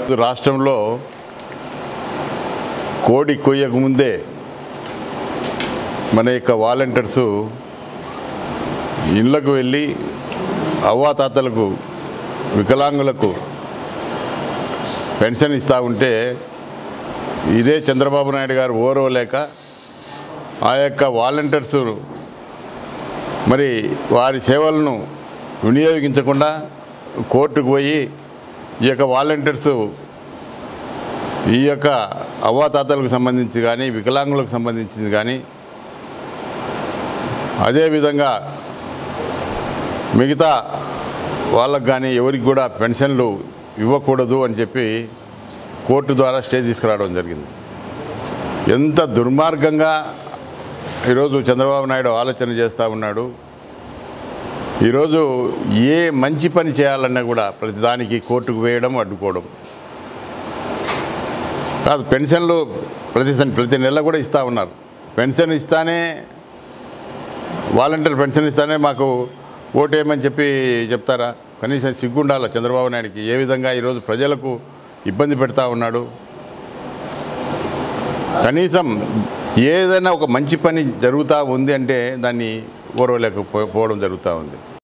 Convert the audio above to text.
రాష్ట్రంలో కోడి కొయ్యక ముందే మన యొక్క వాలంటీర్సు ఇళ్ళకు వెళ్ళి అవ్వాతాతలకు వికలాంగులకు పెన్షన్ ఇస్తూ ఉంటే ఇదే చంద్రబాబు నాయుడు గారు ఓరవలేక ఆ యొక్క వాలంటీర్స్ మరి వారి సేవలను వినియోగించకుండా కోర్టుకు పోయి ఈ యొక్క వాలంటీర్స్ ఈ యొక్క అవ్వాతాతలకు సంబంధించి కానీ వికలాంగులకు సంబంధించింది కానీ అదేవిధంగా మిగతా వాళ్ళకు కానీ ఎవరికి కూడా పెన్షన్లు ఇవ్వకూడదు అని చెప్పి కోర్టు ద్వారా స్టే తీసుకురావడం జరిగింది ఎంత దుర్మార్గంగా ఈరోజు చంద్రబాబు నాయుడు ఆలోచన చేస్తూ ఉన్నాడు ఈరోజు ఏ మంచి పని చేయాలన్నా కూడా ప్రతిదానికి కోర్టుకు వేయడం అడ్డుకోవడం కాదు పెన్షన్లు ప్రతి ప్రతి నెల కూడా ఇస్తూ ఉన్నారు పెన్షన్ ఇస్తానే వాలంటీర్ పెన్షన్ ఇస్తానే మాకు ఓటేయమని చెప్పి చెప్తారా కనీసం సిగ్గుండాల చంద్రబాబు నాయుడికి ఏ విధంగా ఈరోజు ప్రజలకు ఇబ్బంది పెడతా ఉన్నాడు కనీసం ఏదైనా ఒక మంచి పని జరుగుతూ ఉంది అంటే దాన్ని ఓర్వలేకపోవడం జరుగుతూ ఉంది